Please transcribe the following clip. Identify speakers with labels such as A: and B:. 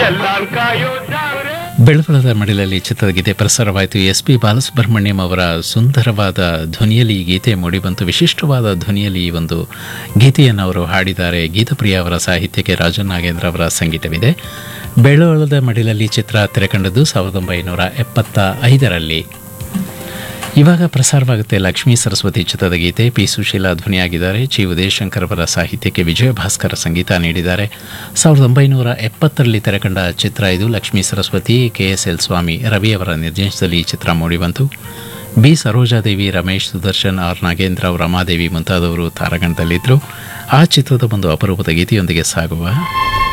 A: ಬೆಳವಳದ ಮಡಿಲಲ್ಲಿ ಚಿತ್ರದ ಗೀತೆ ಪ್ರಸಾರವಾಯಿತು ಎಸ್ ಪಿ ಬಾಲಸುಬ್ರಹ್ಮಣ್ಯಂ ಅವರ ಸುಂದರವಾದ ಧ್ವನಿಯಲ್ಲಿ ಈ ಗೀತೆ ಮೂಡಿಬಂತು ವಿಶಿಷ್ಟವಾದ ಧ್ವನಿಯಲ್ಲಿ ಈ ಒಂದು ಗೀತೆಯನ್ನು ಅವರು ಹಾಡಿದ್ದಾರೆ ಗೀತಪ್ರಿಯ ಅವರ ಸಾಹಿತ್ಯಕ್ಕೆ ರಾಜನ್ ನಾಗೇಂದ್ರ ಅವರ ಸಂಗೀತವಿದೆ ಬೆಳವಳದ ಮಡಿಲಲ್ಲಿ ಚಿತ್ರ ತೆರೆಕಂಡದ್ದು ಸಾವಿರದ ಒಂಬೈನೂರ ಎಪ್ಪತ್ತ ಐದರಲ್ಲಿ ಇವಾಗ ಪ್ರಸಾರವಾಗುತ್ತೆ ಲಕ್ಷ್ಮೀ ಸರಸ್ವತಿ ಚಿತ್ರದ ಗೀತೆ ಪಿ ಸುಶೀಲಾ ಧ್ವನಿಯಾಗಿದ್ದಾರೆ ಚಿ ಉದಯಶಂಕರ್ ಅವರ ಸಾಹಿತ್ಯಕ್ಕೆ ವಿಜಯ ಭಾಸ್ಕರ್ ಸಂಗೀತ ನೀಡಿದ್ದಾರೆ ಸಾವಿರದ ಒಂಬೈನೂರ ಎಪ್ಪತ್ತರಲ್ಲಿ ತೆರೆಕಂಡ ಚಿತ್ರ ಇದು Lakshmi Saraswati K S L Swamy Ravi ಅವರ ನಿರ್ದೇಶನದಲ್ಲಿ ಈ ಚಿತ್ರ ಮೂಡಿಬಂತು ಬಿ ಸರೋಜಾದೇವಿ ರಮೇಶ್ ಸುದರ್ಶನ್ ಆರ್ ನಾಗೇಂದ್ರ ಅವರು ರಮಾದೇವಿ ಮುಂತಾದವರು ತಾರಾಗಣದಲ್ಲಿದ್ದರು ಆ ಚಿತ್ರದ ಒಂದು ಅಪರೂಪದ ಗೀತೆಯೊಂದಿಗೆ ಸಾಗುವ